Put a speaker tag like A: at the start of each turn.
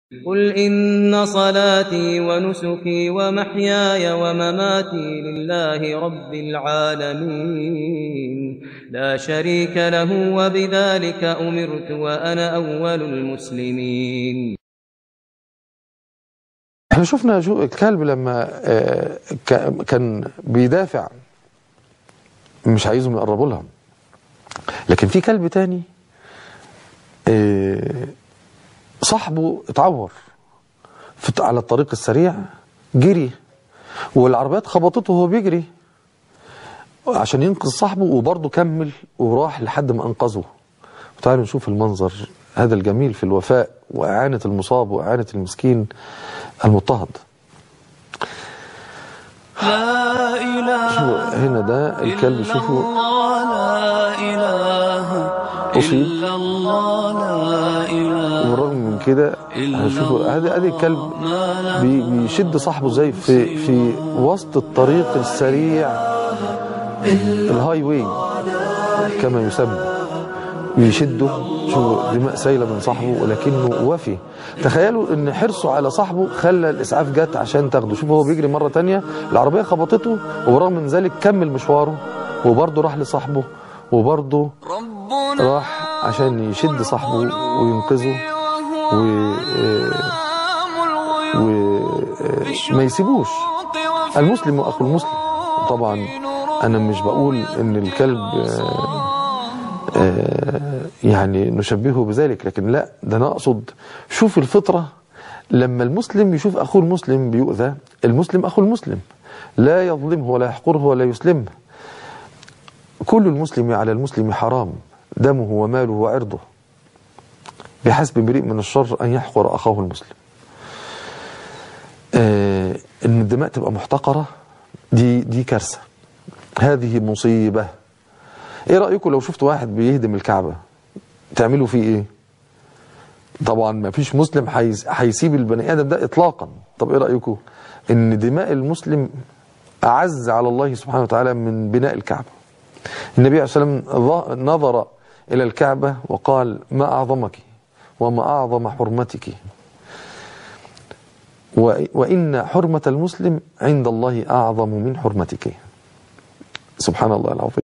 A: قل إن صلاتي ونسكي ومحياي ومماتي لله رب العالمين لا شريك له وبذلك أمرت وأنا أول المسلمين
B: احنا شفنا جو الكلب لما آه، ك- كان بيدافع مش عايزهم يقربوا لها لكن في كلب تاني آه، صاحبه اتعور في على الطريق السريع جري والعربيات خبطته وهو بيجري عشان ينقذ صاحبه وبرضه كمل وراح لحد ما انقذه تعالوا نشوف المنظر هذا الجميل في الوفاء وإعانة المصاب وإعانة المسكين المضطهد
C: لا إله
B: شوفوا هنا ده الكلب شوفوا
C: الله لا إله
B: أصيب
C: إلا الله لا إله
B: وبالرغم من كده هشوفوا هذا ادي الكلب بي- بيشد صاحبه زي في في وسط الطريق السريع الهاي واي كما يسمى بيشده شوفوا دماء سايله من صاحبه ولكنه وفي تخيلوا ان حرصه على صاحبه خلى الاسعاف جت عشان تاخده شوفوا هو بيجري مره تانية العربيه خبطته وبرغم من ذلك كمل مشواره وبرضه راح لصاحبه وبرضه
C: ربنا
B: راح عشان يشد صاحبه وينقذه و وما يسيبوش المسلم اخو المسلم طبعا انا مش بقول ان الكلب آه، آه، يعني نشبهه بذلك لكن لا ده انا اقصد شوف الفطره لما المسلم يشوف اخوه المسلم بيؤذى المسلم اخو المسلم لا يظلمه ولا يحقره ولا يسلمه كل المسلم على المسلم حرام دمه وماله وعرضه بحسب امرئ من الشر ان يحقر اخاه المسلم آه ان الدماء تبقى محتقره دي دي كارثه هذه مصيبه ايه رايكم لو شفت واحد بيهدم الكعبه تعملوا فيه ايه طبعا ما فيش مسلم هيس- هيسيب البني ادم ده اطلاقا طب ايه رايكم ان دماء المسلم اعز على الله سبحانه وتعالى من بناء الكعبه النبي عليه الصلاه والسلام ظ- نظر الى الكعبه وقال ما اعظمك وما اعظم حرمتك و- وان حرمه المسلم عند الله اعظم من حرمتك سبحان الله العظيم